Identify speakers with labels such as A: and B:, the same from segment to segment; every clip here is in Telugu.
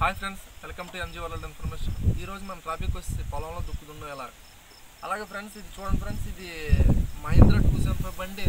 A: hi friends welcome to MG world information ఈ రోజు మన ట్రాఫిక్ వచ్చి పొలంలో దుక్కుతుండో ఎలా అలాగే ఫ్రెండ్స్ ఇది చూడండి ఫ్రెండ్స్ ఇది మహీంద్రా టూ సెవెన్ ఫైవ్ బండి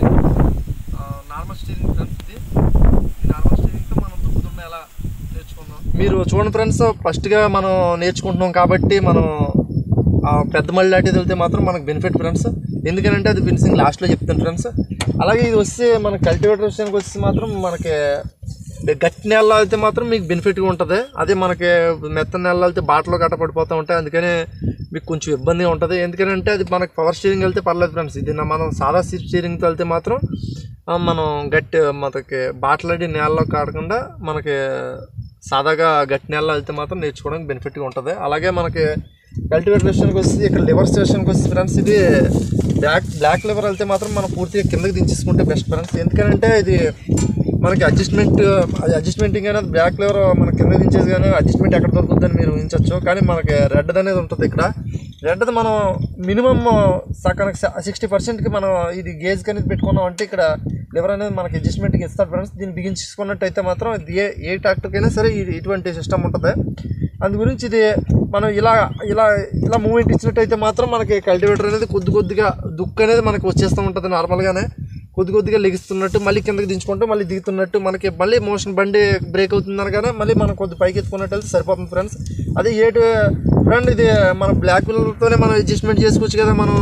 A: నార్మల్ స్టీరింగ్ ఫ్రెండ్స్ ఇది ఈ నార్మల్ స్టీరింగ్తో మనం దుక్కుతుండో ఎలా నేర్చుకుందాం మీరు చూడండి ఫ్రెండ్స్ ఫస్ట్గా మనం నేర్చుకుంటున్నాం కాబట్టి మనం ఆ పెద్ద మళ్ళీ లాంటిది వెళ్తే మాత్రం మనకు బెనిఫిట్ ఫ్రెండ్స్ ఎందుకంటే అది ఫినిషింగ్ లాస్ట్లో చెప్తాను ఫ్రెండ్స్ అలాగే ఇది వస్తే మన కల్టివేటర్ విషయానికి వచ్చి మాత్రం మనకి గట్టి నెలలో అయితే మాత్రం మీకు బెనిఫిట్గా ఉంటుంది అదే మనకి మెత్త నెలలో వెళ్తే బాటలో గట్ట పడిపోతూ ఉంటాయి అందుకని మీకు కొంచెం ఇబ్బందిగా ఉంటుంది ఎందుకంటే అది మనకి పవర్ స్టీరింగ్ వెళ్తే పర్లేదు ఫ్రెండ్స్ ఇది నా- మనం సాదా స్టీరింగ్తో వెళ్తే మాత్రం ఆ, మనం గట్టి మనకి బాటలడి నేలలో కాడకుండా మనకి సాదాగా గట్టి నేలలో వెళ్తే మాత్రం నేర్చుకోవడానికి బెనిఫిట్గా ఉంటుంది అలాగే మనకి కల్టివేటర్ విషయానికి వస్తే ఇక్కడ లివర్ స్టేషన్కి వస్తే ఫ్రెండ్స్ ఇది బ్లాక్ బ్లాక్ లివర్ వెళ్తే మాత్రం మనం పూర్తిగా కిందకి దించేసుకుంటే బెస్ట్ ఫ్రెండ్స్ ఎందుకంటే ఇది మనకి అడ్జస్ట్మెంట్ అది అడ్జస్ట్మెంటింగ్ అనేది బ్లాక్ లివర్ మన కింద దించేసి కానీ అడ్జస్ట్మెంట్ ఎక్కడ దొరుకుతుందని మీరు ఊహించవచ్చు కానీ మనకి రెడ్ అనేది ఉంటుంది ఇక్కడ రెడ్ మనం మినిమం సకానికి సిక్స్టీ పర్సెంట్కి మనం ఇది గేజ్ అనేది పెట్టుకున్నాం అంటే ఇక్కడ లివర్ అనేది మనకి అడ్జస్ట్మెంట్కి ఇస్తారు ఫ్రెండ్స్ దీన్ని బిగించుకున్నట్టయితే మాత్రం ఇది ఏ ఏ ట్రాక్టర్కైనా సరే ఇది ఇటువంటి సిస్టమ్ ఉంటుంది అందు గురించి ఇది మనం ఇలా ఇలా ఇలా మూమెంట్ ఇచ్చినట్టయితే మాత్రం మనకి కల్టివేటర్ అనేది కొద్ది కొద్దిగా దుక్కు అనేది మనకి వచ్చేస్తూ ఉంటుంది నార్మల్గానే కొద్ది కొద్దిగా లెగిస్తున్నట్టు మళ్ళీ కిందకి దించుకుంటూ మళ్ళీ దిగుతున్నట్టు మనకి మళ్ళీ మోషన్ బండి బ్రేక్ అవుతుంది అనగానే మళ్ళీ మనం కొద్ది పైకి ఎత్తుకున్నట్టు వెళ్తే సరిపోతుంది ఫ్రెండ్స్ అదే ఏటు ఫ్రెండ్ ఇది మన బ్లాక్ తోనే మనం అడ్జస్ట్మెంట్ చేసుకోవచ్చు కదా మనం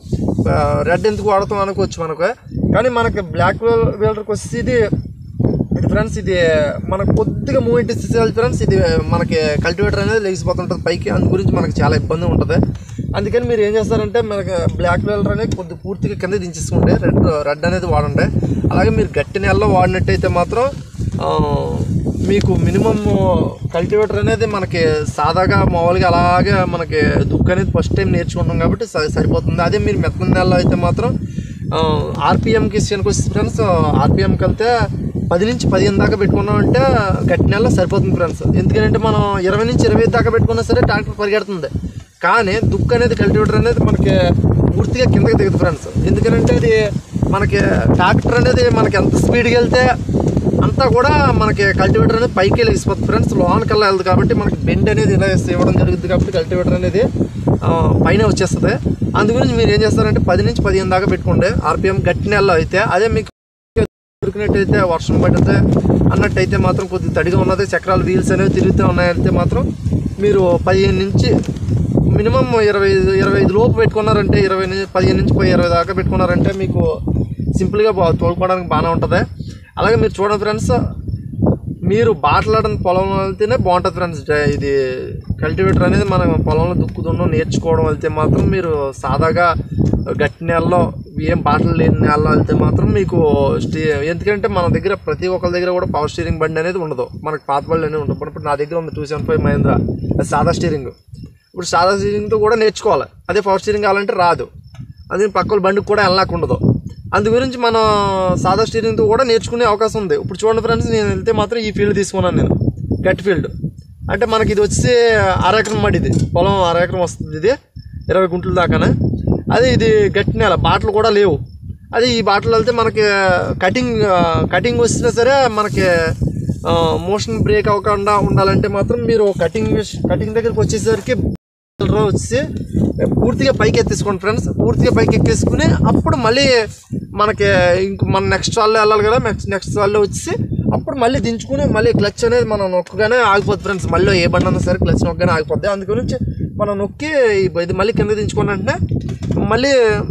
A: రెడ్ ఎందుకు వాడతాం అనుకోవచ్చు మనకు కానీ మనకి బ్లాక్ వీలర్కి వచ్చి ఇది ఇది ఫ్రెండ్స్ ఇది మనకు కొద్దిగా మూమెంట్ ఇస్తే ఫ్రెండ్స్ ఇది మనకి కల్టివేటర్ అనేది లెగిసిపోతుంటుంది పైకి అందు గురించి మనకి చాలా ఇబ్బంది ఉంటుంది అందుకని మీరు ఏం చేస్తారంటే మనకి బ్లాక్ వేలర్ అనేది కొద్ది పూర్తిగా కింద దించేసుకుంటే రెడ్ రెడ్ అనేది వాడండి అలాగే మీరు గట్టి నెలలో వాడినట్టయితే మాత్రం ఆ, మీకు మినిమం కల్టివేటర్ అనేది మనకి సాదాగా మామూలుగా అలాగే మనకి దుక్కు అనేది ఫస్ట్ టైం నేర్చుకుంటాం కాబట్టి స- సరిపోతుంది అదే మీరు మెత్తన నెలలో అయితే మాత్రం ఆర్పిఎంకి విషయానికి వస్తే ఫ్రెండ్స్ ఆర్పిఎంకి వెళ్తే పది నుంచి పదిహేను దాకా పెట్టుకున్నాం అంటే గట్టి నెలలో సరిపోతుంది ఫ్రెండ్స్ ఎందుకంటే మనం ఇరవై నుంచి ఇరవై దాకా పెట్టుకున్నా సరే ట్రాక్టర్ పరిగెడుతుంది కానీ దుక్కు అనేది కల్టివేటర్ అనేది మనకి పూర్తిగా కిందకి దిగదు ఫ్రెండ్స్ ఎందుకంటే అది మనకి ట్రాక్టర్ అనేది మనకి ఎంత స్పీడ్కి వెళ్తే అంతా కూడా మనకి కల్టివేటర్ అనేది పైకి వెళ్ళిపోతుంది ఫ్రెండ్స్ లోనకల్లా వెళ్తుంది కాబట్టి మనకి బెండ్ అనేది ఇలా ఇవ్వడం జరుగుతుంది కాబట్టి కల్టివేటర్ అనేది ఆ, పైన వచ్చేస్తుంది అందు గురించి మీరు ఏం చేస్తారంటే పది నుంచి పదిహేను దాకా పెట్టుకోండి ఆర్పిఎం గట్టి నెలలో అయితే అదే మీకు దొరికినట్టయితే వర్షం పడితే అన్నట్టయితే మాత్రం కొద్దిగా తడిగా ఉన్నది చక్రాలు వీల్స్ అనేవి తిరుగుతూ ఉన్నాయంటే మాత్రం మీరు పదిహేను నుంచి మినిమం ఇరవై ఐదు ఇరవై ఐదు లోపు పెట్టుకున్నారంటే ఇరవై నుంచి పదిహేను నుంచి పోయి ఇరవై దాకా పెట్టుకున్నారంటే మీకు సింపుల్గా బా తోలుకోవడానికి బాగానే ఉంటుంది అలాగే మీరు చూడండి ఫ్రెండ్స్ మీరు బాటలాడని పొలంలో వెళ్తేనే బాగుంటుంది ఫ్రెండ్స్ డ- ఇది కల్టివేటర్ అనేది మనం పొలంలో దుక్కుతుండో నేర్చుకోవడం వెళ్తే మాత్రం మీరు సాదాగా గట్టి నెలలో ఏం బాటలు లేని నెలలో వెళ్తే మాత్రం మీకు స్టీ ఎందుకంటే మన దగ్గర ప్రతి ఒక్కరి దగ్గర కూడా పవర్ స్టీరింగ్ బండి అనేది ఉండదు మనకి పాత బండి అనేది ఉండదు ఇప్పుడు నా దగ్గర ఉంది టూ సెవెన్ ఫైవ్ మహేంద్ర అది సాదా స్టీరింగ్ ఇప్పుడు సాదా స్టీరింగ్తో కూడా నేర్చుకోవాలి అదే పవర్ స్టీరింగ్ కావాలంటే రాదు అది పక్కల బండికి కూడా వెళ్ళాక ఉండదు అందు గురించి మనం సాదా స్టీరింగ్తో కూడా నేర్చుకునే అవకాశం ఉంది ఇప్పుడు చూడండి ఫ్రెండ్స్ నేను వెళ్తే మాత్రం ఈ ఫీల్డ్ తీసుకున్నాను నేను గట్టి ఫీల్డ్ అంటే మనకి ఇది వచ్చి అరెకరం మడి ఇది పొలం అరెకరం వస్తుంది ఇది ఇరవై గుంటల దాకానే అదే ఇది గట్టి నేల బాటలు కూడా లేవు అదే ఈ బాటలు వెళ్తే మనకి కటింగ్ కటింగ్ వచ్చినా సరే మనకి మోషన్ బ్రేక్ అవ్వకుండా ఉండాలంటే మాత్రం మీరు కటింగ్ కటింగ్ దగ్గరికి వచ్చేసరికి రో వచ్చి పూర్తిగా పైకి ఎత్తేసుకోండి ఫ్రెండ్స్ పూర్తిగా పైకి ఎక్కేసుకుని అప్పుడు మళ్ళీ మనకి ఇంక మన నెక్స్ట్ వాళ్ళు వెళ్ళాలి కదా నెక్స్ట్ నెక్స్ట్ వాళ్ళు వచ్చి అప్పుడు మళ్ళీ దించుకుని మళ్ళీ క్లచ్ అనేది మనం నొక్కగానే ఆగిపోద్ది ఫ్రెండ్స్ మళ్ళీ ఏ బండి అన్నా సరే క్లచ్ నొక్కగానే ఆగిపోద్ది అందు గురించి మనం నొక్కి ఇది మళ్ళీ కింద దించుకుని వెంటనే మళ్ళీ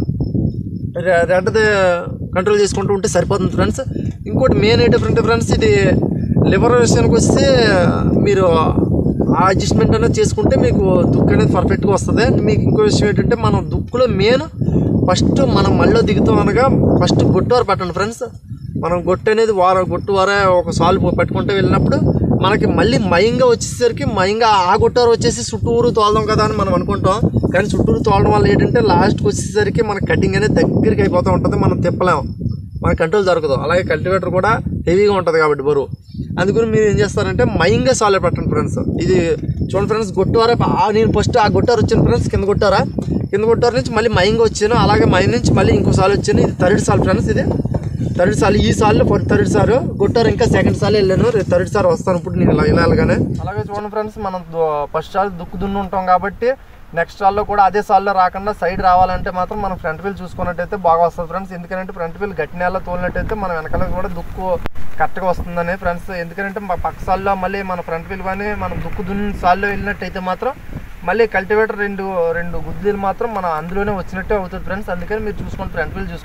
A: రె- రెడ్ది కంట్రోల్ చేసుకుంటూ ఉంటే సరిపోతుంది ఫ్రెండ్స్ ఇంకోటి మెయిన్ ఏంటి ఫ్రెండ్ ఫ్రెండ్స్ ఇది లివర్ విషయానికి వస్తే మీరు ఆ అడ్జస్ట్మెంట్ అనేది చేసుకుంటే మీకు దుక్కు అనేది పర్ఫెక్ట్గా వస్తుంది మీకు ఇంకో విషయం ఏంటంటే మనం దుక్కులో మెయిన్ ఫస్ట్ మనం మళ్ళీ దిగుతాం అనగా ఫస్ట్ గొట్టువారు పట్టండి ఫ్రెండ్స్ మనం గొట్టు అనేది వార గొట్టు వార ఒక సాల్ పట్టుకుంటూ వెళ్ళినప్పుడు మనకి మళ్ళీ మయంగా వచ్చేసరికి మయంగా ఆ గొట్టారు వచ్చేసి చుట్టూరు తోలదాం కదా అని మనం అనుకుంటాం కానీ చుట్టూరు తోలడం వల్ల ఏంటంటే లాస్ట్కి వచ్చేసరికి మన కటింగ్ అనేది దగ్గరికి అయిపోతూ ఉంటుంది మనం తిప్పలేము మన కంట్రోల్ జరగదు అలాగే కల్టివేటర్ కూడా హెవీగా ఉంటుంది కాబట్టి బరువు అందుకని మీరు ఏం చేస్తారంటే మైంగా సాల్వ్ పెట్టండి ఫ్రెండ్స్ ఇది చూడండి ఫ్రెండ్స్ గొట్టువారా ఆ నేను ఫస్ట్ ఆ గొట్టారు వచ్చాను ఫ్రెండ్స్ కింద కొట్టారా కింద కొట్టారు నుంచి మళ్ళీ మైంగా వచ్చాను అలాగే మైన్ నుంచి మళ్ళీ ఇంకో సాల్ వచ్చాను ఇది థర్డ్ సాల్ ఫ్రెండ్స్ ఇది
B: థర్డ్ సార్లు ఈ సార్లు థర్డ్ సార్ గుట్టారు ఇంకా సెకండ్ సార్లు వెళ్ళాను రేపు థర్డ్ సార్ వస్తాను ఇప్పుడు నేను ఇలా వెళ్ళాలిగానే అలాగే చూడండి ఫ్రెండ్స్ మనం ఫస్ట్ సార్ దుక్కు దున్ను ఉంటాం కాబట్టి నెక్స్ట్ సార్లో కూడా అదే సార్లో రాకుండా సైడ్ రావాలంటే మాత్రం మనం ఫ్రంట్ వీల్ చూసుకున్నట్టయితే బాగా వస్తుంది ఫ్రెండ్స్ ఎందుకంటే ఫ్రంట్ వీల్ గట్టి నేల తోలినట్టయితే మనం వెనకాల కూడా దుక్కు కరెక్ట్గా వస్తుందని ఫ్రెండ్స్ ఎందుకంటే మా పక్క సార్లో మళ్ళీ మన ఫ్రంట్ వీల్ కానీ మనం దుక్కు దున్ని సార్లో వెళ్ళినట్టయితే మాత్రం మళ్ళీ కల్టివేటర్ రెండు రెండు గుద్దీలు మాత్రం మన అందులోనే వచ్చినట్టే అవుతుంది ఫ్రెండ్స్ అందుకని మీరు చూసుకోండి ఫ్రంట్ వీల్ చూసుకోండి